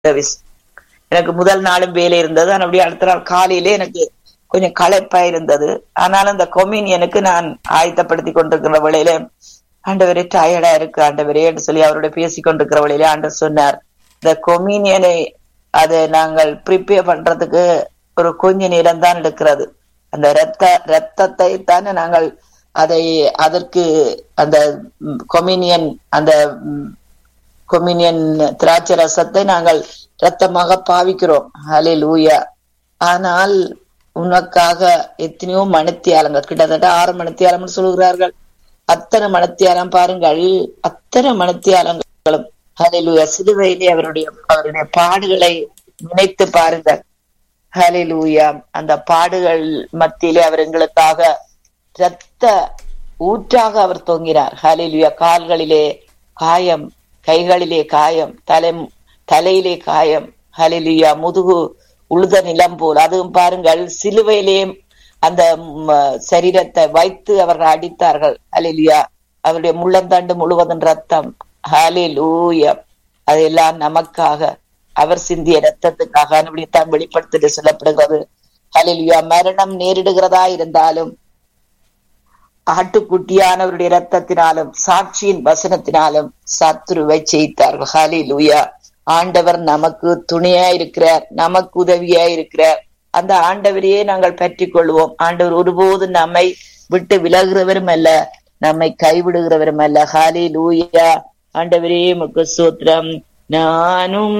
service எனக்கு முதல் நாளும் வேலை இருந்தது ஆனால் அப்படியே அடுத்த நாள் காலையிலே எனக்கு கொஞ்சம் களைப்பா இருந்தது ஆனாலும் இந்த கொமீனியனுக்கு நான் ஆயத்தப்படுத்தி கொண்டிருக்கிற வேளையில ஆண்டவரே டயர்டா இருக்கு ஆண்டவரே என்று சொல்லி அவரோட பேசி கொண்டிருக்கிற வேளையில ஆண்டவர் சொன்னார் இந்த கொமீனியனை அதை நாங்கள் ப்ரிப்பேர் பண்றதுக்கு ஒரு கொஞ்ச நேரம் தான் எடுக்கிறது அந்த ரத்த ரத்தத்தை தானே நாங்கள் அதை அதற்கு அந்த கொமினியன் அந்த கொமினியன் திராட்சை ரசத்தை நாங்கள் ரத்தமாக பாவிக்கிறோம் ஹலே லூயா ஆனால் உனக்காக எத்தனையோ மணித்தியாலங்கள் கிட்டத்தட்ட ஆறு மணித்தியாலம்னு சொல்கிறார்கள் அத்தனை மணித்தியாலம் பாருங்கள் அத்தனை மணித்தியாலங்களும் ஹலிலூயா சிலுவையிலே அவருடைய அவருடைய பாடுகளை நினைத்து பாருங்கள் ஹலிலூயா அந்த பாடுகள் மத்தியிலே அவர் எங்களுக்காக இரத்த ஊற்றாக அவர் தொங்கினார் ஹலிலுயா கால்களிலே காயம் கைகளிலே காயம் தலை தலையிலே காயம் ஹலிலுயா முதுகு உழுத நிலம் போல் அதுவும் பாருங்கள் சிலுவையிலே அந்த சரீரத்தை வைத்து அவர்கள் அடித்தார்கள் ஹலிலுயா அவருடைய முள்ளந்தண்டு முழுவதும் ரத்தம் ஹலிலூயா அதெல்லாம் நமக்காக அவர் சிந்திய ரத்தத்துக்காக அப்படித்தான் வெளிப்படுத்திட்டு சொல்லப்படுகிறது ஹலிலுயா மரணம் நேரிடுகிறதா இருந்தாலும் ஆட்டுக்குட்டியானவருடைய ரத்தத்தினாலும் சாட்சியின் வசனத்தினாலும் சத்துருவை செய்தார்கள் ஹலி லூயா ஆண்டவர் நமக்கு துணையா இருக்கிறார் நமக்கு உதவியா இருக்கிறார் அந்த ஆண்டவரையே நாங்கள் பற்றி கொள்வோம் ஆண்டவர் ஒருபோதும் நம்மை விட்டு விலகுறவரும் அல்ல நம்மை கைவிடுகிறவரும் அல்ல ஹாலி லூயா ஆண்டவரே முக்கு சூத்திரம் நானும்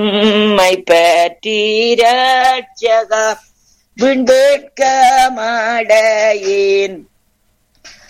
பற்றி ரட்சகா விண்பேட்க மாடையேன்